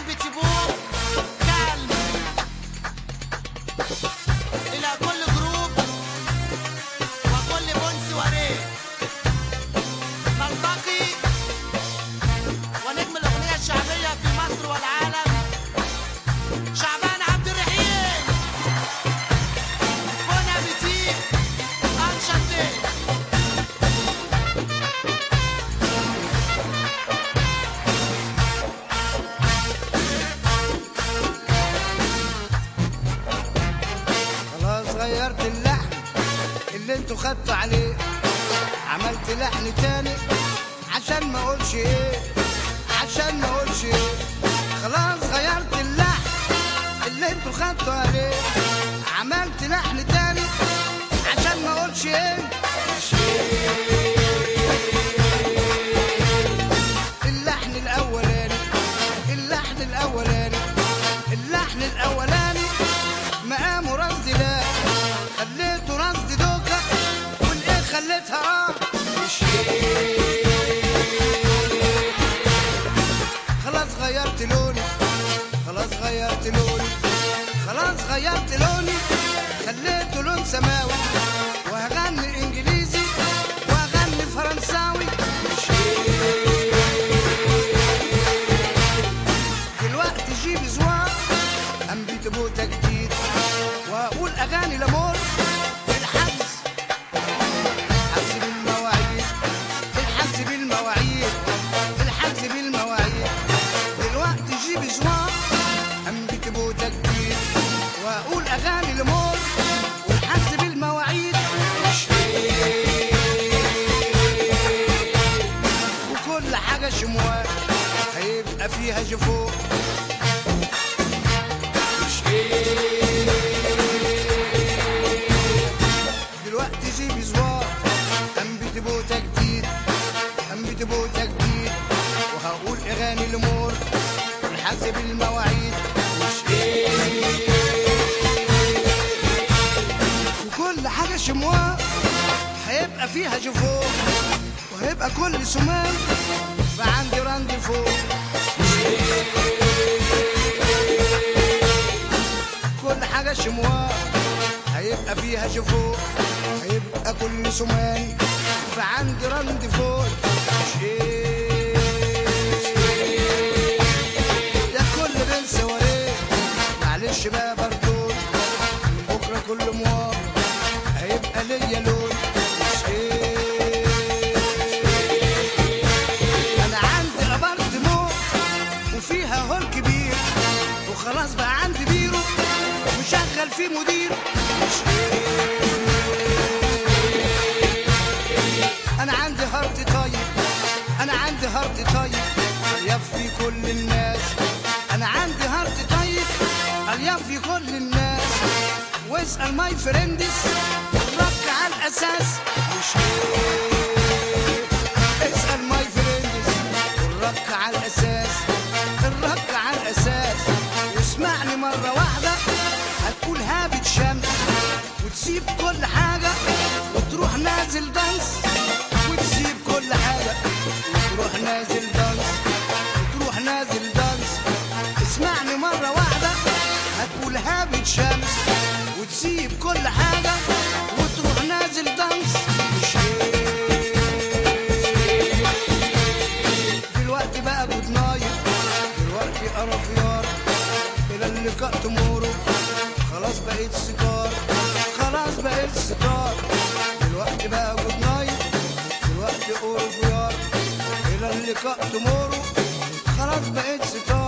بيتي بوم كلب إلى كل جروب وكل بنس وريق نلتقي ونجم الأغنية الشعبية في مصر والعالم شعبان عبد الرحيم بون أبيتي أنشطي خلاص غيرت اللحن اللي انتوا خدتوا عليه عملت لحن تاني عشان ما اقولش ايه عشان ما اقولش ايه خلاص غيرت اللحن اللي انتوا خدتوا عليه عملت لحن تاني عشان ما اقولش ايه مش إيه. اللحن الاولاني اللحن الاولاني اللحن الاولاني مقامه رصد لا خليته رصد دوكا والايه خليتها اه مش إيه. خلاص غيرت لوني خلاص غيرت لوني خلاص غيرت لوني خليته لون سماوي وهغني انجليزي وهغني فرنساوي مش إيه. دلوقتي جيب زوار ام بيتبوتا جديد واقول اغاني لامور الحجز حجز بالمواعيد الحجز بالمواعيد الحجز بالمواعيد دلوقتي جيب زوار ام بيتبوتا جديد واقول اغاني لامور والحجز بالمواعيد مش وكل حاجه شموال هيبقى فيها جفوف مش دلوقتي جيب زوار ام بتبوتا جديد ام بتبوتا جديد وهقول اغاني الامور والحجز بالمواعيد مش وكل حاجه شمواه هيبقى فيها جفوف وهيبقى كل سمان فعندي راندي فوق كل حاجة شمواه هيبقى فيها جفوف هيبقى كل سمان فعندي راندي فوق مش إيه. ده كل بنس وريه معلش بقى بردون من بكرة كل موار هيبقى ليا لون مش إيه. انا عندي ابارتمون وفيها هول كبير وخلاص بقى عندي بيرو وشغل فيه مدير مش انا عندي هارت طيب انا عندي هارت طيب يفي كل الناس انا عندي هارت طيب يفي كل الناس واسال ماي فريندز الرك على الاساس مش اسال ماي فريندز الرك على الاساس الرك على الاساس واسمعني مره واحده هتقول هابت شمس وتسيب كل حاجه وتروح نازل دانس وتسيب كل حاجه وتروح نازل دانس وتروح نازل دانس اسمعني مره واحده هتقول هابت شمس وتسيب كل حاجه وتروح نازل دانس مش دلوقتي بقى جود نايت دلوقتي قرفيار الى اللقاء تمورو خلاص بقيت ستار خلاص بقيت ستار دلوقتي بقى جود نايت دلوقتي قرفيار الى اللقاء تمورو خلاص بقيت ستار